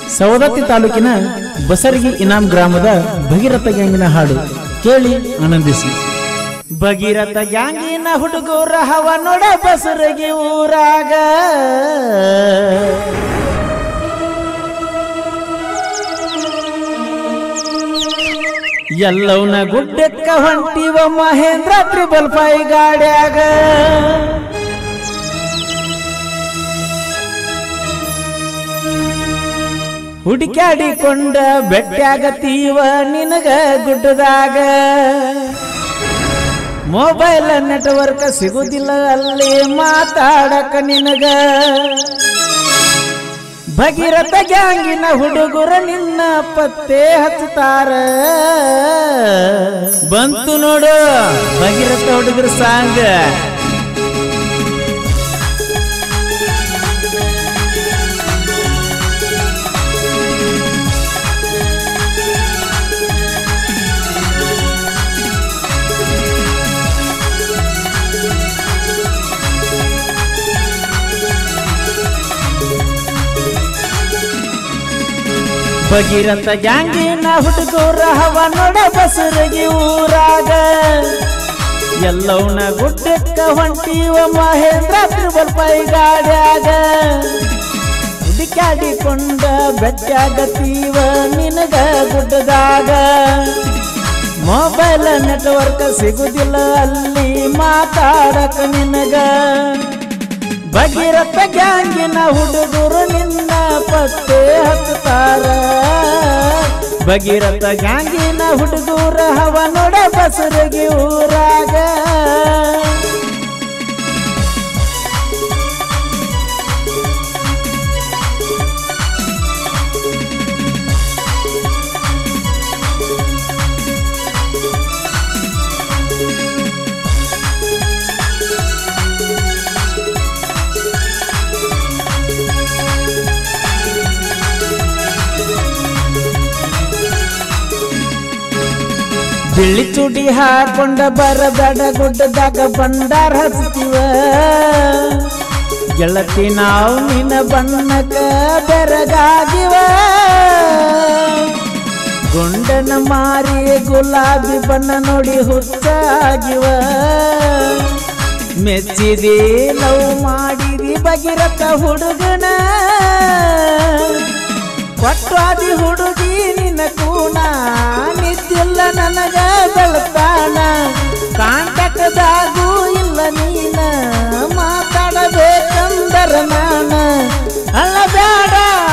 ಸವದತ್ತಿ ತಾಲೂಕಿನ ಬಸರಗಿ ಇನಾಮ್ ಗ್ರಾಮದ ಭಗೀರಥ ಗ್ಯಾಂಗಿನ ಹಾಡು ಕೇಳಿ ಆನಂದಿಸಿ ಭಗೀರಥ ಗ್ಯಾಂಗಿನ ಹುಡುಗರ ಹವ ನೋಡ ಬಸರಗಿ ಊರಾಗ ಎಲ್ಲವನ ಗುಡ್ಡಕ್ಕ ಹೊಂಟಿವ ಮಹೇಂದ್ರ ತ್ರಿಬಲ್ ಫೈ ಗಾಡ್ಯಾಗ ಹುಡುಕ್ಯಾಡಿಕೊಂಡ ಬೆಟ್ಟಾಗತೀವ ನಿನಗ ಗುಡ್ಡದಾಗ ಮೊಬೈಲ್ ನೆಟ್ವರ್ಕ್ ಸಿಗುದಿಲ್ಲ ಅಲ್ಲಿ ಮಾತಾಡಕ ನಿನಗ ಭಗೀರಥ ಗ್ಯಾಂಗಿನ ಹುಡುಗರ ನಿನ್ನ ಪತ್ತೆ ಹಚ್ಚುತ್ತಾರ ಬಂತು ನೋಡು ಭಗೀರಥ ಹುಡುಗರ ಸಾಂಗ್ ಭಗೀರಥ ಗ್ಯಾಂಗಿನ ಹುಡುಗರ ಹವ ನೋಡ ಬಸರಗಿ ಊರಾಗ ಎಲ್ಲವನ ಗುಡ್ಡಕ್ಕ ಹೊಂಟಿವ ಮಹೇಂದ್ರ ತ್ರಿಬಲ್ ಪೈ ಗಾಡ್ಯಾಗ ಹುಡುಕಾಡಿಕೊಂಡ ಬೆಟ್ಟಾಗತೀವ ನಿನಗ ಗುಡ್ಡದಾಗ ಮೊಬೈಲ್ ನೆಟ್ವರ್ಕ್ ಸಿಗುದಿಲ್ಲ ಅಲ್ಲಿ ಮಾತಾಡಕ ನಿನಗ ಭಗೀರಥ ಗ್ಯಾಂಗಿನ ಹುಡುಗರು ನಿನ್ನ ಪತ್ತೆ ಹತ್ತಾರ ಭಗೀರಥ ಗ್ಯಾಂಗಿನ ಹುಡುಗರ ಹವ ನೋಡ ಬಸರಗಿ ಊರಾಗ ಬಿಳಿ ಚುಡಿ ಹಾಕೊಂಡ ಬರಬೇಡ ಗುಡ್ಡದಾಗ ಬಂಡಾರ ಹಚ್ತೀವ ಗೆಳತಿ ನಾವು ನಿನ್ನ ಬಣ್ಣಕ ಬೆರಗಾಗಿವ ಗುಂಡನ ಮಾರಿ ಗುಲಾಬಿ ಬಣ್ಣ ನೋಡಿ ಹುಚ್ಚಾಗಿವ ಮೆಚ್ಚಿದಿ ಲವ್ ಮಾಡಿದಿ ಭಗೀರಥ ಹುಡುಗನ ಕೊಟ್ಟಾದಿ ಹುಡುಗಿ ನಿನ್ನ ಕೂಣ ನಿದ್ದಿಲ್ಲ ನನಗ ಬೆಳತಾಣ ಕಾಂಟಕದಾಗೂ ಇಲ್ಲ ನೀನ ಮಾತಾಡಬೇಕಂದರ ನಾನ ಅಳಬೇಡ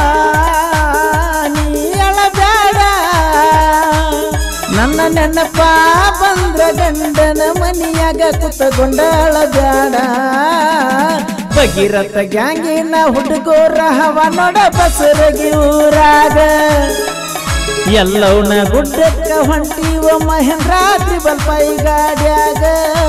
ನೀ ಅಳಬೇಡ ನನ್ನ ನೆನಪ ಬಂದ್ರ ಗಂಡನ ಮನಿಯಾಗ ಕುತ್ತಗೊಂಡ ಅಳಬೇಡ ಭಗೀರಥ ಗ್ಯಾಂಗಿನ ಹುಡುಗೋರ ಹವ ನೋಡ ಬಸರಗಿ ಊರಾಗ ಎಲ್ಲವನ ಗುಡ್ಡಕ್ಕ ಹೊಂಟಿವ ಮಹೇಂದ್ರ ತ್ರಿಬಲ್ ಪೈ ಗಾಡ್ಯಾಗ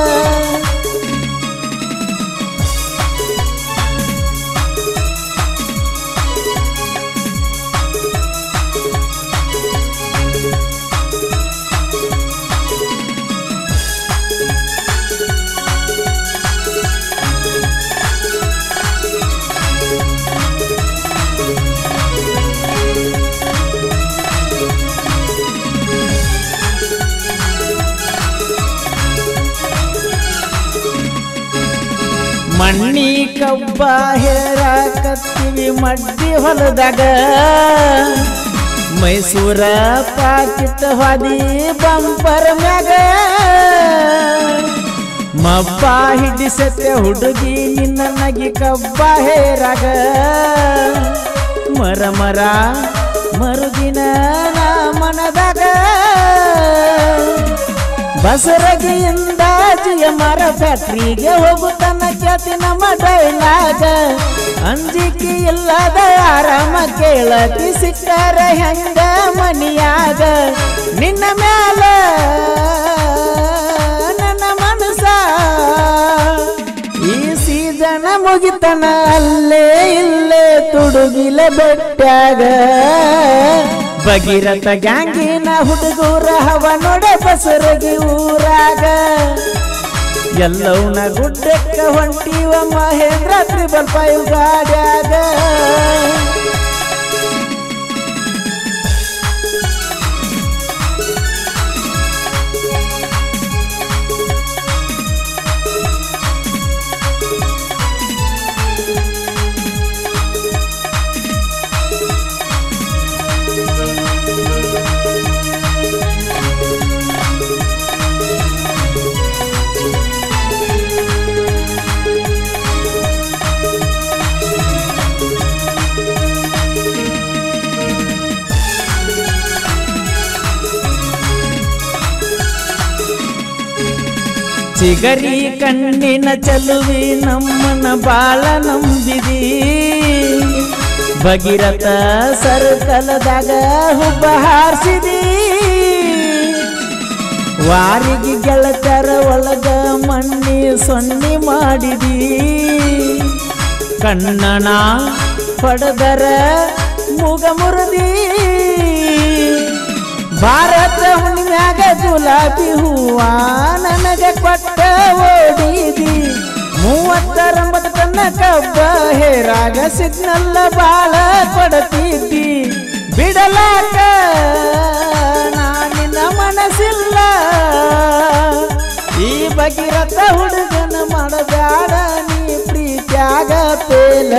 ಮಣ್ಣಿ ಕಬ್ಬ ಹೇರಾಕತ್ತೀವಿ ಮಡ್ಡಿ ಹೊಲದಾಗ ಮೈಸೂರ ಪಾಕಿಟ್ ಹೊದಿ ಬಂಪರ್ ಮ್ಯಾಗ ಮಬ್ಬ ಹಿಡಿಸತ್ತೆ ಹುಡುಗಿ ನಿನ್ನ ನಗಿ ಕಬ್ಬ ಹೇರಾಗ ಮರ ಮರ ಮರುಗಿನ ನಾ ಮನದಾಗ ಬಸರಗಿಯಿಂದ ಜಿಯ ಮರ ಫ್ಯಾಕ್ಟ್ರಿಗೆ ಹೋಗುತ್ತಾನ ಖ್ಯಾತಿ ನಮ್ಮ ಡೈಲಾಗ ಅಂಜಿಕೆ ಇಲ್ಲದ ಆರಾಮ ಕೇಳತಿ ಸಿಕ್ಕರ ಹೆಂಗ ಮನಿಯಾಗ ನಿನ್ನ ಮ್ಯಾಲ ನನ್ನ ಮನಸ ಈ ಸೀಸನ ಮುಗಿತನ ಅಲ್ಲೇ ಇಲ್ಲೇ ತುಡುಗಿಲೆ ಬೆಟ್ಟಾಗ ಭಗೀರಥ ಗ್ಯಾಂಗಿನ ಹುಡುಗರ ಹವ ನೋಡ ಬಸರಗಿ ಊರಾಗ ಎಲ್ಲವನ ಗುಡ್ಡಕ್ಕ ಹೊಂಟಿವ ಮಹೇಂದ್ರ ತ್ರಿಬಲ್ ಫೈವ್ ಗಾಡ್ಯಾಗ ಚಿಗರಿ ಕಣ್ಣಿನ ಚಲುವಿ ನಮ್ಮನ ಬಾಳ ನಂಬಿದಿ ಭಗೀರಥ ಸರ್ಕಲದಾಗ ಹುಬ್ಬ ಹಾರಿಸಿದಿ ವಾರಿಗೆ ಗೆಳತರ ಒಳಗ ಮಣ್ಣಿ ಸೊನ್ನಿ ಮಾಡಿದಿ ಕಣ್ಣನ ಪಡೆದರ ಮುಗ ಮುರಿದಿ ಭಾರತ ಹುಣ್ಮ್ಯಾಗ ಗುಲಾಬಿ ಹೂವ ನನಗ ಕೊಟ್ಟ ಓಡಿದಿ ಮೂವತ್ತರಂಬತ್ತು ಟನ್ನ ಕಬ್ಬ ಹೇರಾಗ ಸಿಗ್ನಲ್ಲ ಬಾಳ ಕೊಡತಿದ್ದಿ ಬಿಡಲಾಕ ನಾನಿನ ಮನಸ್ಸಿಲ್ಲ ಈ ಭಗೀರಥ ಹುಡುಗನ ಮಾಡಬ್ಯಾಡ ನೀ ಪ್ರೀತ್ಯಾಗ ಪೇಲ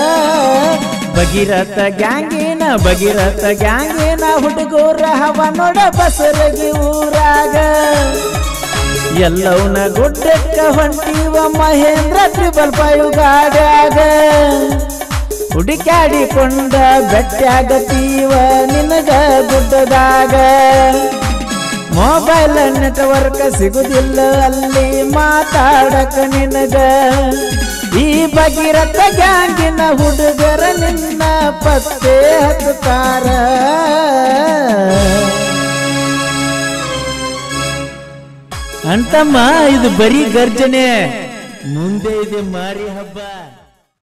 ಭಗೀರಥ ಗ್ಯಾಂಗಿನ ಭಗೀರಥ ಗ್ಯಾಂಗಿನ ಹುಡುಗರ ಹವ ನೋಡ ಬಸರಗಿ ಊರಾಗ ಎಲ್ಲವನ್ನ ಗುಡ್ಡಕ್ಕ ಹೊಂಟಿವ ಮಹೇಂದ್ರ ತ್ರಿಬಲ್ ಫೈವ್ ಗಾಡ್ಯಾಗ ಹುಡುಕ್ಯಾಡಿಕೊಂಡ ಬೆಟ್ಟಾಗತೀವ ನಿನಗ ಗುಡ್ಡದಾಗ ಮೊಬೈಲ್ ನೆಟ್ವರ್ಕ್ ಸಿಗುದಿಲ್ಲ ಅಲ್ಲಿ ಮಾತಾಡಕ ನಿನಗ ಈ ಭಗೀರಥ ಗ್ಯಾಂಗಿನ ಹುಡುಗರ ನಿನ್ನ ಪತ್ತೆ ಹತ್ತಾರ ಅಂತಮ್ಮ ಇದು ಬರೀ ಗರ್ಜನೆ ಮುಂದೆ ಇದೆ ಮಾರಿ ಹಬ್ಬ